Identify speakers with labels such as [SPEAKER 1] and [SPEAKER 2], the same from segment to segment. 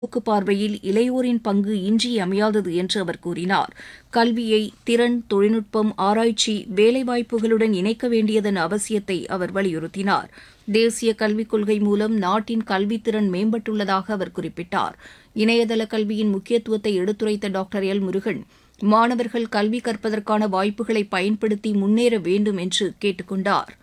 [SPEAKER 1] தொலைநோக்கு பார்வையில் இளையோரின் பங்கு இன்றியமையாதது என்று அவர் கூறினார் கல்வியை திறன் தொழில்நுட்பம் ஆராய்ச்சி வேலைவாய்ப்புகளுடன் இணைக்க வேண்டியதன் அவசியத்தை அவர் வலியுறுத்தினார் தேசிய கல்விக் கொள்கை மூலம் நாட்டின் கல்வித்திறன் மேம்பட்டுள்ளதாக அவர் குறிப்பிட்டார் இணையதள கல்வியின் முக்கியத்துவத்தை எடுத்துரைத்த டாக்டர் எல் முருகன் மாணவர்கள் கல்வி கற்பதற்கான வாய்ப்புகளை பயன்படுத்தி முன்னேற வேண்டும் என்று கேட்டுக் கொண்டார்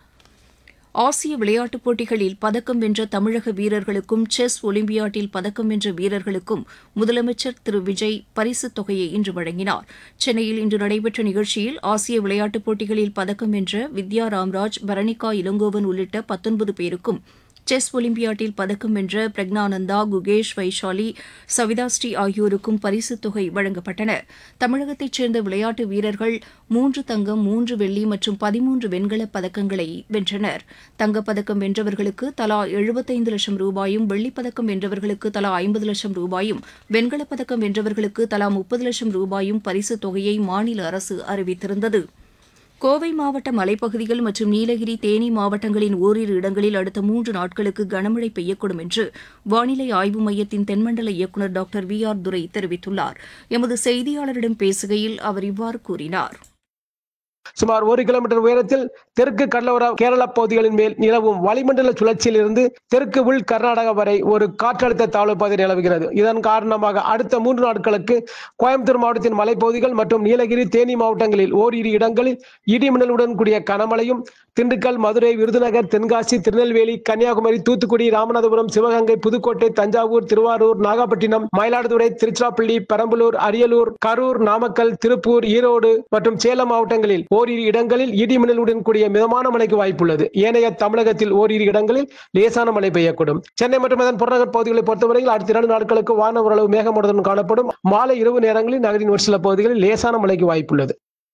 [SPEAKER 1] ஆசிய விளையாட்டுப் போட்டிகளில் பதக்கம் வென்ற தமிழக வீரர்களுக்கும் செஸ் ஒலிம்பியாட்டில் பதக்கம் வென்ற வீரர்களுக்கும் முதலமைச்சர் திரு விஜய் பரிசுத் தொகையை இன்று வழங்கினார் சென்னையில் இன்று நடைபெற்ற நிகழ்ச்சியில் ஆசிய விளையாட்டுப் போட்டிகளில் பதக்கம் வென்ற வித்யா ராம்ராஜ் பரணிகா இளங்கோவன் உள்ளிட்ட பத்தொன்பது பேருக்கும் செஸ் ஒலிம்பியாட்டில் பதக்கம் வென்ற பிரக்னானந்தா குகேஷ் வைஷாலி சவிதாஸ்ரீ ஆகியோருக்கும் பரிசுத் தொகை வழங்கப்பட்டன தமிழகத்தைச் சேர்ந்த விளையாட்டு வீரர்கள் மூன்று தங்கம் மூன்று வெள்ளி மற்றும் பதிமூன்று வெண்கலப் பதக்கங்களை வென்றனர் தங்கப்பதக்கம் வென்றவர்களுக்கு தலா எழுபத்தைந்து லட்சம் ரூபாயும் வெள்ளிப்பதக்கம் வென்றவர்களுக்கு தலா ஐம்பது லட்சம் ரூபாயும் வெண்கலப் பதக்கம் வென்றவர்களுக்கு தலா முப்பது லட்சம் ரூபாயும் பரிசுத் தொகையை மாநில அரசு அறிவித்திருந்தது கோவை மாவட்ட மலைப்பகுதிகள் மற்றும் நீலகிரி தேனி மாவட்டங்களின் ஓரிரு இடங்களில் அடுத்த மூன்று நாட்களுக்கு கனமழை பெய்யக்கூடும் என்று வானிலை ஆய்வு மையத்தின் தென்மண்டல இயக்குநர் டாக்டர் வி ஆர் துரை தெரிவித்துள்ளார் எமது செய்தியாளரிடம் பேசுகையில் அவர் இவ்வாறு கூறினார்
[SPEAKER 2] சுமார் ஒரு கிலோமீட்டர் உயரத்தில் தெற்கு கடலோர கேரள பகுதிகளின் மேல் நிலவும் வளிமண்டல சுழற்சியில் இருந்து தெற்கு உள் கர்நாடகா வரை ஒரு காற்றழுத்த தாழ்வு பகுதி நிலவுகிறது இதன் காரணமாக அடுத்த மூன்று நாட்களுக்கு கோயம்புத்தூர் மாவட்டத்தின் மலைப்பகுதிகள் மற்றும் நீலகிரி தேனி மாவட்டங்களில் ஓரிரு இடங்களில் இடிமின்னலுடன் கூடிய கனமழையும் திண்டுக்கல் மதுரை விருதுநகர் தென்காசி திருநெல்வேலி கன்னியாகுமரி தூத்துக்குடி ராமநாதபுரம் சிவகங்கை புதுக்கோட்டை தஞ்சாவூர் திருவாரூர் நாகப்பட்டினம் மயிலாடுதுறை திருச்சிராப்பள்ளி பெரம்பலூர் அரியலூர் கரூர் நாமக்கல் திருப்பூர் ஈரோடு மற்றும் சேலம் மாவட்டங்களில் ஓரிரு இடங்களில் இடிமின்னலுடன் கூடிய மிதமான மழைக்கு வாய்ப்புள்ளது ஏனைய தமிழகத்தில் ஓரிரு இடங்களில் லேசான மழை பெய்யக்கூடும் சென்னை மற்றும் அதன் புறநகர் பகுதிகளை பொறுத்தவரையில் அடுத்த இரண்டு நாட்களுக்கு வான ஓரளவு மேகமூட்டத்துடன் காணப்படும் மாலை இரவு நேரங்களில் நகரின் ஒரு சில பகுதிகளில் லேசான மழைக்கு வாய்ப்புள்ளது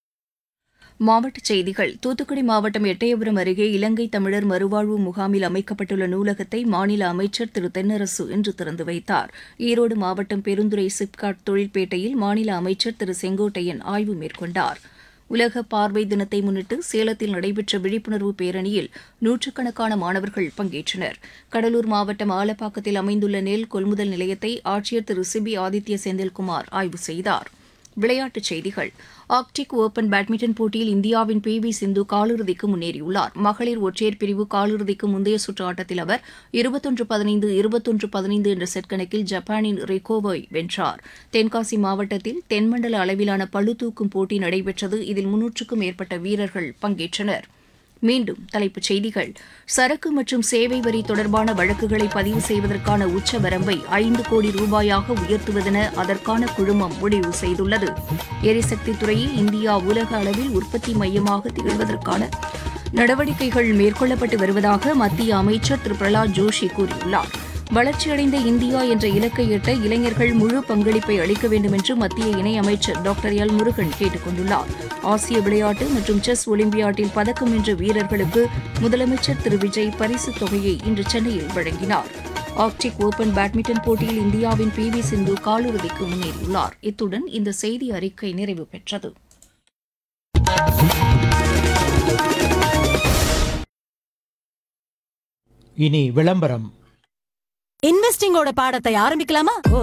[SPEAKER 1] மாவட்டச் செய்திகள் தூத்துக்குடி மாவட்டம் எட்டயபுரம் அருகே இலங்கை தமிழர் மறுவாழ்வு முகாமில் அமைக்கப்பட்டுள்ள நூலகத்தை மாநில அமைச்சர் திரு தென்னரசு இன்று திறந்து வைத்தார் ஈரோடு மாவட்டம் பெருந்துறை சிப்காட் தொழிற்பேட்டையில் மாநில அமைச்சர் திரு செங்கோட்டையன் ஆய்வு மேற்கொண்டார் உலக பார்வை தினத்தை முன்னிட்டு சேலத்தில் நடைபெற்ற விழிப்புணர்வு பேரணியில் நூற்றுக்கணக்கான மாணவர்கள் பங்கேற்றனர் கடலூர் மாவட்டம் ஆலப்பாக்கத்தில் அமைந்துள்ள நெல் கொள்முதல் நிலையத்தை ஆட்சியர் திரு சிபி ஆதித்ய செந்தில்குமார் ஆய்வு செய்தார் விளையாட்டுச் செய்திகள் ஆர்க்டிக் ஓபன் பேட்மிண்டன் போட்டியில் இந்தியாவின் பி வி சிந்து காலிறுதிக்கு முன்னேறியுள்ளார் மகளிர் ஒற்றையர் பிரிவு காலிறுதிக்கு முந்தைய சுற்று ஆட்டத்தில் அவர் இருபத்தொன்று பதினைந்து இருபத்தொன்று பதினைந்து என்ற செட் கணக்கில் ஜப்பானின் ரிகோவை வென்றார் தென்காசி மாவட்டத்தில் தென்மண்டல அளவிலான பளுதூக்கும் போட்டி நடைபெற்றது இதில் முன்னூற்றுக்கும் மேற்பட்ட வீரர்கள் பங்கேற்றனர் மீண்டும் தலைப்புச் செய்திகள் சரக்கு மற்றும் சேவை வரி தொடர்பான வழக்குகளை பதிவு செய்வதற்கான உச்ச வரம்பை ஐந்து கோடி ரூபாயாக உயர்த்துவதென அதற்கான குழுமம் முடிவு செய்துள்ளது எரிசக்தி துறையில் இந்தியா உலக அளவில் உற்பத்தி மையமாக திகழ்வதற்கான நடவடிக்கைகள் மேற்கொள்ளப்பட்டு வருவதாக மத்திய அமைச்சர் திரு பிரகலாத் ஜோஷி கூறியுள்ளார் வளர்ச்சியடைந்த இந்தியா என்ற இலக்கை எட்ட இளைஞர்கள் முழு பங்களிப்பை அளிக்க வேண்டும் என்று மத்திய இணையமைச்சர் டாக்டர் எல் முருகன் கேட்டுக் கொண்டுள்ளார் ஆசிய விளையாட்டு மற்றும் செஸ் ஒலிம்பியாட்டில் பதக்கம் வென்ற வீரர்களுக்கு முதலமைச்சர் திரு விஜய் பரிசுத் தொகையை இன்று சென்னையில் வழங்கினார் ஆர்க்டிக் ஓபன் பேட்மிண்டன் போட்டியில் இந்தியாவின் பி வி சிந்து காலிறுதிக்கு முன்னேறியுள்ளார் இத்துடன் இந்த செய்தி அறிக்கை நிறைவு பெற்றது
[SPEAKER 3] இனி விளம்பரம்
[SPEAKER 4] இன்வெஸ்டிங்கோட பாடத்தை ஆரம்பிக்கலாமா ஓ